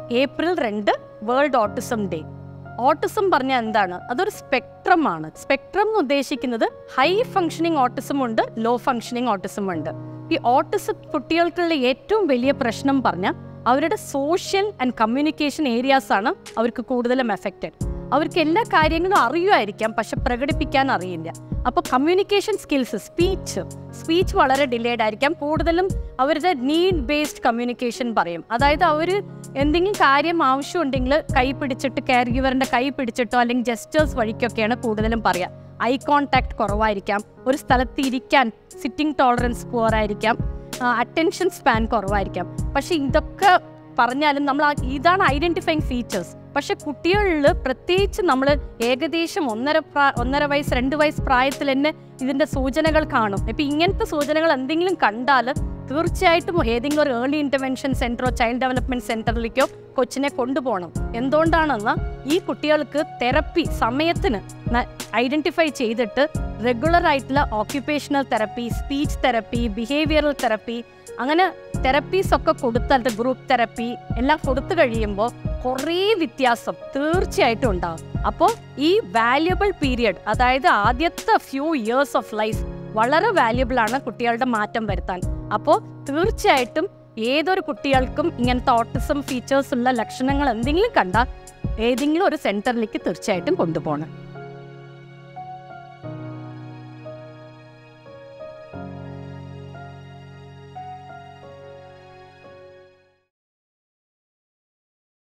April രണ്ട് world autism day autism പറഞ്ഞാൽ എന്താണ് അതൊരു സ്പെക്ട്രം ആണ് സ്പെക്ട്രം എന്ന് ഉദ്ദേശിക്കുന്നത് ഹൈ ഫങ്ഷനിങ് ഓട്ടിസം ഉണ്ട് ലോ ഫങ്ഷനിങ് ഓട്ടിസം ഉണ്ട് ഈ ഓട്ടിസം കുട്ടികൾക്കുള്ള ഏറ്റവും വലിയ പ്രശ്നം പറഞ്ഞാൽ അവരുടെ സോഷ്യൽ ആൻഡ് കമ്മ്യൂണിക്കേഷൻ ഏരിയാസ് ആണ് അവർക്ക് കൂടുതലും എഫക്റ്റഡ് അവർക്ക് എല്ലാ കാര്യങ്ങളും അറിയുമായിരിക്കാം പക്ഷെ പ്രകടിപ്പിക്കാൻ അറിയില്ല അപ്പോൾ കമ്മ്യൂണിക്കേഷൻ സ്കിൽസ് സ്പീച്ച് സ്പീച്ച് വളരെ ഡിലേഡ് ആയിരിക്കാം കൂടുതലും അവരുടെ നീഡ് ബേസ്ഡ് കമ്മ്യൂണിക്കേഷൻ പറയും അതായത് അവർ എന്തെങ്കിലും കാര്യം ആവശ്യമുണ്ടെങ്കിൽ കൈ പിടിച്ചിട്ട് കെയർ ഗിവറിൻ്റെ കൈ പിടിച്ചിട്ടോ അല്ലെങ്കിൽ ജസ്റ്റേഴ്സ് വഴിക്കൊക്കെയാണ് കൂടുതലും പറയുക ഐ കോണ്ടാക്ട് കുറവായിരിക്കാം ഒരു സ്ഥലത്ത് ഇരിക്കാൻ സിറ്റിംഗ് ടോളറൻസ് പോറായിരിക്കാം അറ്റൻഷൻ സ്പാൻ കുറവായിരിക്കാം പക്ഷെ ഇതൊക്കെ പറഞ്ഞാലും നമ്മൾ ആ- ഇതാണ് ഐഡന്റിഫൈങ് ഫീച്ചേഴ്സ് പക്ഷെ കുട്ടികളിൽ പ്രത്യേകിച്ച് നമ്മൾ ഏകദേശം ഒന്നര പ്രാ ഒന്നര വയസ്സ് രണ്ട് വയസ്സ് പ്രായത്തിൽ തന്നെ ഇതിൻ്റെ സൂചനകൾ കാണും ഇപ്പം ഇങ്ങനത്തെ സൂചനകൾ എന്തെങ്കിലും കണ്ടാൽ തീർച്ചയായിട്ടും ഏതെങ്കിലും ഒരു ഏർലി ഇൻ്റർവെൻഷൻ സെൻറ്ററോ ചൈൽഡ് ഡെവലപ്മെൻറ്റ് സെൻറ്ററിലേക്കോ കൊച്ചിനെ കൊണ്ടുപോകണം എന്തുകൊണ്ടാണെന്ന് ഈ കുട്ടികൾക്ക് തെറപ്പി സമയത്തിന് ഐഡൻറ്റിഫൈ ചെയ്തിട്ട് റെഗുലർ ആയിട്ടുള്ള occupational therapy speech therapy behavioural therapy അങ്ങനെ തെറപ്പീസ് ഒക്കെ കൊടുത്താൽ ഗ്രൂപ്പ് തെറപ്പി എല്ലാം കൊടുത്തു കഴിയുമ്പോൾ കുറേ വ്യത്യാസം തീർച്ചയായിട്ടും ഉണ്ടാകും അപ്പോൾ ഈ വാല്യുബിൾ പീരിയഡ് അതായത് ആദ്യത്തെ ഫ്യൂ ഇയേഴ്സ് ഓഫ് ലൈഫ് വളരെ വാല്യുബിൾ ആണ് കുട്ടികളുടെ മാറ്റം വരുത്താൻ അപ്പോൾ തീർച്ചയായിട്ടും ഏതൊരു കുട്ടികൾക്കും ഇങ്ങനത്തെ ഓട്ടിസം ഫീച്ചേഴ്സ് ഉള്ള ലക്ഷണങ്ങൾ എന്തെങ്കിലും കണ്ടാൽ ഏതെങ്കിലും ഒരു സെൻറ്ററിലേക്ക് തീർച്ചയായിട്ടും കൊണ്ടുപോകണം